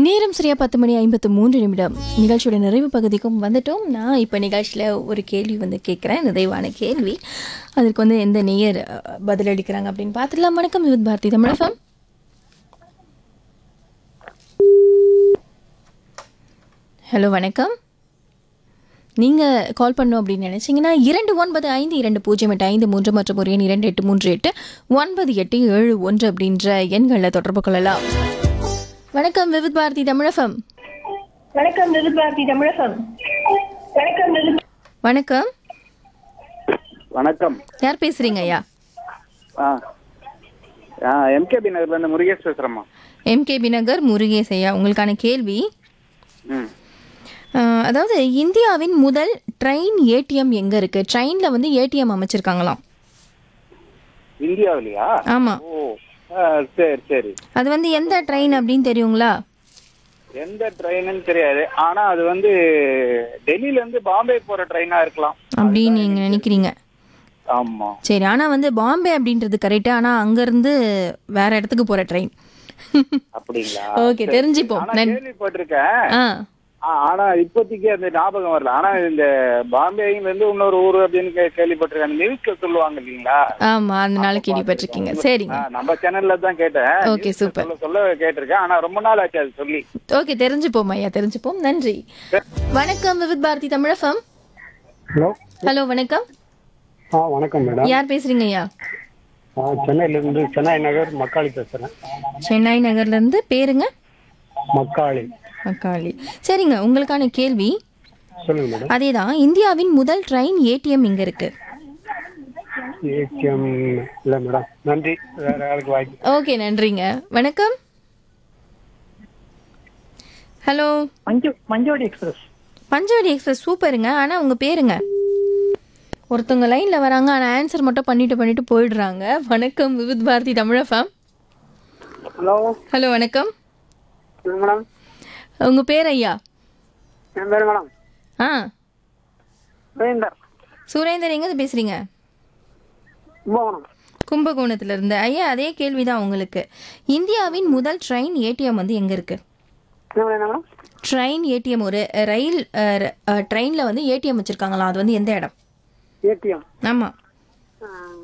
நேரம் சரியா பத்து மணி ஐம்பத்து மூன்று நிமிடம் நிகழ்ச்சியோட நிறைவு பகுதிக்கும் வந்துட்டோம் நான் இப்போ நிகழ்ச்சியில் ஒரு கேள்வி வந்து கேட்குறேன் நிறைவான கேள்வி அதற்கு வந்து எந்த நேயர் அஹ், பதிலளிக்கிறாங்க அப்படின்னு பார்த்துக்கலாம் வணக்கம் வித் பாரதி தமிழகம் ஹலோ வணக்கம் நீங்கள் கால் பண்ணோம் அப்படின்னு நினச்சிங்கன்னா இரண்டு ஒன்பது ஐந்து இரண்டு பூஜ்ஜியம் எட்டு ஐந்து மூன்று மற்றும் ஒரு எண் இரண்டு எட்டு மூன்று எட்டு ஒன்பது எட்டு ஏழு ஒன்று அப்படின்ற எண்களில் தொடர்பு கொள்ளலாம் வணக்கம் விவித் பாரதி தமிழகம் வணக்கம் நிருபாரதி தமிழகம் வணக்கம் நிரு வணக்கம் வணக்கம் யார் பேசுறீங்க ஐயா ஆ ஆ எம்கேபி நகர்லேருந்து முருகேஷ் பேசுகிறேம்மா எம்கேபி நகர் முருகேஷ் ஐயா உங்களுக்கான கேள்வி ம் அஹ், அதாவது இந்தியாவின் முதல் ட்ரெயின் ஏடிஎம் எங்க இருக்கு ட்ரெயின்ல வந்து ஏடிஎம் அமைச்சிருக்காங்களாம் இந்தியாவிலையா ஆமா ஓ ஆ, சரி சரி அது வந்து எந்த ட்ரெயின் அப்படின்னு தெரியுங்களா எந்த ட்ரெயின்னு தெரியாது ஆனா அது வந்து டெல்லியில இருந்து பாம்பே போற ட்ரெயினா இருக்கலாம் அப்படின்னு நீங்க நினைக்கிறீங்க ஆமா சரி ஆனா வந்து பாம்பே அப்படின்றது கரெக்ட் ஆனா அங்க இருந்து வேற இடத்துக்கு போற ட்ரெயின் அப்படிங்களா ஓகே தெரிஞ்சுப்போம் ஆனா நன்- கேள்விப்பட்டிருக்கேன் ஆ ஆ, ஆனா இப்போதைக்கு அந்த ஞாபகம் வரல ஆனா இந்த பாம்பேல இருந்து இன்னொரு ஊர் அப்படின்னு கே- கேள்விப்பட்டிருக்கேன் நியூஸ்ல சொல்லுவாங்க இல்லீங்களா ஆமா அதனால கேள்விப்பட்டிருக்கீங்க சரிங்க ஆ, நம்ம சேனல்ல தான் கேட்டேன் ஓகே Newsல சூப்பர் சொல்ல சொல்ல கேட்டிருக்கேன் ஆனா ரொம்ப நாள் ஆச்சு அது சொல்லி ஓகே தெரிஞ்சுப்போம் ஐயா தெரிஞ்சுப்போம் நன்றி வணக்கம் விவித் பாரதி தமிழகம் ஹலோ ஹலோ வணக்கம் ஆ வணக்கம் மேடம் யார் பேசுறீங்க ஐயா ஆ சென்னையிலேருந்து சென்னை நகர் மக்காளி பேசுகிறேன் சென்னை நகர்ல இருந்து பேருங்க மக்காளி மக்காளி சரிங்க உங்களுக்கான கேள்வி சொல்லுங்க மேடம் அதேதான் இந்தியாவின் முதல் ட்ரெயின் ஏடிஎம் இங்க இருக்கு ஏடிஎம் இல்லை மேடம் நன்றி வேற ஆளுக்கு வாய்ப்பு ஓகே நன்றிங்க வணக்கம் ஹலோ மஞ்சு மஞ்சோடி எக்ஸ்பிரஸ் பஞ்சவடி எக்ஸ்பிரஸ் சூப்பருங்க ஆனா உங்க பேருங்க ஒருத்தவங்க லைன்ல வராங்க ஆனா ஆன்சர் மட்டும் பண்ணிட்டு பண்ணிட்டு போயிடுறாங்க வணக்கம் விவித் பாரதி தமிழஃபம் ஹலோ ஹலோ வணக்கம் மேடம் உங்க பேர் ஐயா என் பேர் மேடம் ஆ சுரேந்தர் சுரேந்தர் எங்க பேசுறீங்க கும்பகோணம் கும்பகோணத்துல இருந்து ஐயா அதே கேள்விதான் உங்களுக்கு இந்தியாவின் முதல் ட்ரெயின் ஏடிஎம் வந்து எங்க இருக்கு என்ன மேடம் ட்ரெயின் ஏடிஎம் ஒரு ரயில் ட்ரெயினில் வந்து ஏடிஎம் வச்சுருக்காங்களாம் அது வந்து எந்த இடம் ஏடிஎம் ஆமாம்